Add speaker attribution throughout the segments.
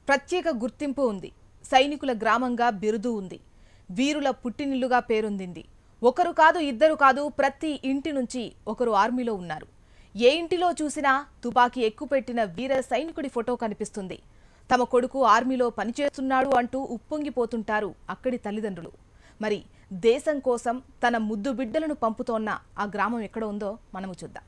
Speaker 1: ప్రత్యేక గుర్తింపు ఉంది సైనికుల గ్రామంగా బిరుదు ఉంది వీరుల పుట్టినిల్లుగా పేరొందింది ఒకరు కాదు ఇద్దరు కాదు ప్రతి ఇంటి నుంచి ఒకరు ఆర్మీలో ఉన్నారు ఏ ఇంటిలో చూసినా తుపాకీ ఎక్కుపెట్టిన వీర సైనికుడి ఫోటో కనిపిస్తుంది తమ కొడుకు ఆర్మీలో పనిచేస్తున్నాడు అంటూ ఉప్పొంగిపోతుంటారు అక్కడి తల్లిదండ్రులు మరి దేశం కోసం తన ముద్దు బిడ్డలను పంపుతోన్న ఆ గ్రామం ఎక్కడ ఉందో మనము చూద్దాం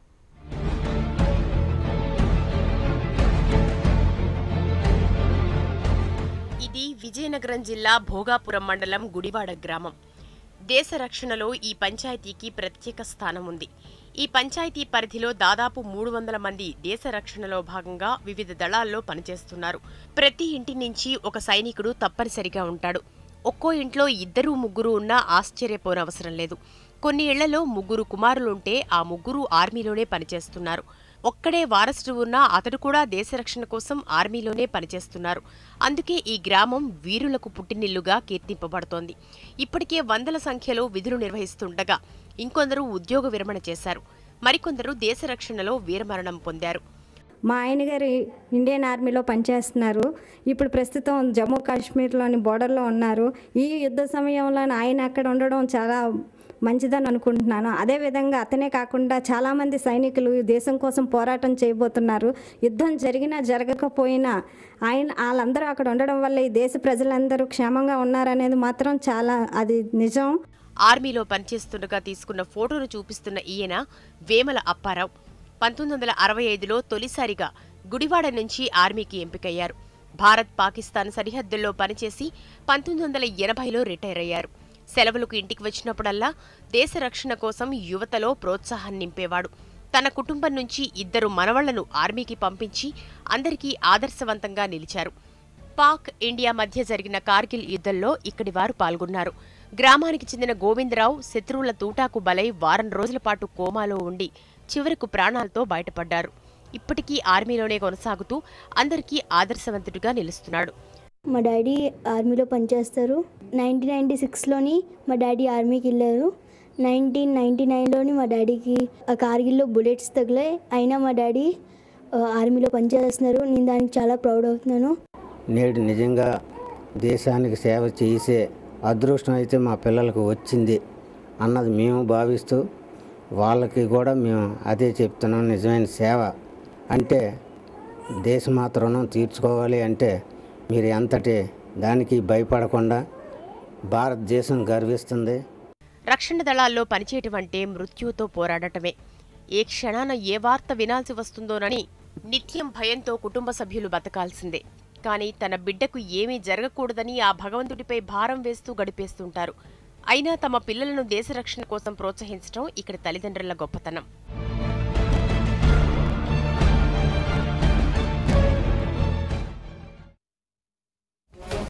Speaker 2: ఇది విజయనగరం జిల్లా భోగాపురం మండలం గుడివాడ గ్రామం దేశ రక్షణలో ఈ పంచాయతీకి ప్రత్యేక స్థానం ఉంది ఈ పంచాయతీ పరిధిలో దాదాపు మూడు వందల మంది దేశ రక్షణలో భాగంగా వివిధ దళాల్లో పనిచేస్తున్నారు ప్రతి ఇంటి నుంచి ఒక సైనికుడు తప్పనిసరిగా ఉంటాడు ఒక్కో ఇంట్లో ఇద్దరు ముగ్గురు ఉన్నా ఆశ్చర్యపోనవసరం లేదు కొన్ని ఇళ్లలో ముగ్గురు కుమారులుంటే ఆ ముగ్గురు ఆర్మీలోనే పనిచేస్తున్నారు ఒక్కడే వారసుడు ఉన్నా అతడు కూడా దేశ రక్షణ కోసం ఆర్మీలోనే పనిచేస్తున్నారు అందుకే ఈ గ్రామం వీరులకు పుట్టినిల్లుగా కీర్తింపబడుతోంది ఇప్పటికే వందల సంఖ్యలో విధులు నిర్వహిస్తుండగా ఇంకొందరు ఉద్యోగ విరమణ చేశారు మరికొందరు దేశ రక్షణలో వీరమరణం పొందారు
Speaker 3: మా ఆయన గారు ఇండియన్ ఆర్మీలో పనిచేస్తున్నారు ఇప్పుడు ప్రస్తుతం జమ్మూ కాశ్మీర్లోని బోర్డర్లో ఉన్నారు ఈ యుద్ధ సమయంలో ఆయన అక్కడ ఉండడం చాలా మంచిదని అనుకుంటున్నాను అదేవిధంగా అతనే కాకుండా చాలామంది సైనికులు ఈ దేశం కోసం పోరాటం చేయబోతున్నారు యుద్ధం జరిగినా జరగకపోయినా ఆయన వాళ్ళందరూ అక్కడ ఉండడం వల్ల ఈ దేశ ప్రజలందరూ క్షేమంగా ఉన్నారనేది మాత్రం చాలా అది నిజం
Speaker 2: ఆర్మీలో పనిచేస్తుండగా తీసుకున్న ఫోటోను చూపిస్తున్న ఈయన వేమల అప్పారావు పంతొమ్మిది వందల అరవై ఐదులో తొలిసారిగా గుడివాడ నుంచి ఆర్మీకి ఎంపికయ్యారు భారత్ పాకిస్తాన్ సరిహద్దుల్లో పనిచేసి పంతొమ్మిది వందల ఎనభైలో రిటైర్ అయ్యారు సెలవులకు ఇంటికి వచ్చినప్పుడల్లా దేశ రక్షణ కోసం యువతలో ప్రోత్సాహం నింపేవాడు తన కుటుంబం నుంచి ఇద్దరు మనవళ్లను ఆర్మీకి పంపించి అందరికీ ఆదర్శవంతంగా నిలిచారు పాక్ ఇండియా మధ్య జరిగిన కార్గిల్ యుద్ధంలో ఇక్కడి వారు పాల్గొన్నారు గ్రామానికి చెందిన గోవిందరావు శత్రువుల తూటాకు బలై వారం రోజుల పాటు కోమాలో ఉండి చివరకు ప్రాణాలతో బయటపడ్డారు ఇప్పటికీ ఆర్మీలోనే కొనసాగుతూ అందరికీ ఆదర్శవంతుడిగా నిలుస్తున్నాడు
Speaker 4: మా డాడీ ఆర్మీలో పనిచేస్తారు నైన్టీన్ నైంటీ సిక్స్లోని మా డాడీ ఆర్మీకి వెళ్ళారు నైన్టీన్ నైంటీ నైన్లోని మా డాడీకి ఆ కార్గిల్లో బుల్లెట్స్ తగిలాయి అయినా మా డాడీ ఆ, ఆర్మీలో పనిచేస్తున్నారు నేను దానికి చాలా ప్రౌడ్ అవుతున్నాను
Speaker 5: నేడు నిజంగా దేశానికి సేవ చేసే అదృష్టం అయితే మా పిల్లలకు వచ్చింది అన్నది మేము భావిస్తూ వాళ్ళకి కూడా మేము అదే చెప్తున్నాం నిజమైన సేవ అంటే దేశమాత రుణం తీర్చుకోవాలి అంటే మీరు ఎంతటి దానికి భయపడకుండా భారతదేశం గర్విస్తుంది
Speaker 2: రక్షణ దళాల్లో పనిచేయటం అంటే మృత్యువుతో పోరాడటమే ఏ క్షణాన ఏ వార్త వినాల్సి వస్తుందోనని నిత్యం భయంతో కుటుంబ సభ్యులు బతకాల్సిందే కానీ తన బిడ్డకు ఏమీ జరగకూడదని ఆ భగవంతుడిపై భారం వేస్తూ గడిపేస్తుంటారు అయినా తమ పిల్లలను దేశ రక్షణ కోసం ప్రోత్సహించడం ఇక్కడి తల్లిదండ్రుల గొప్పతనం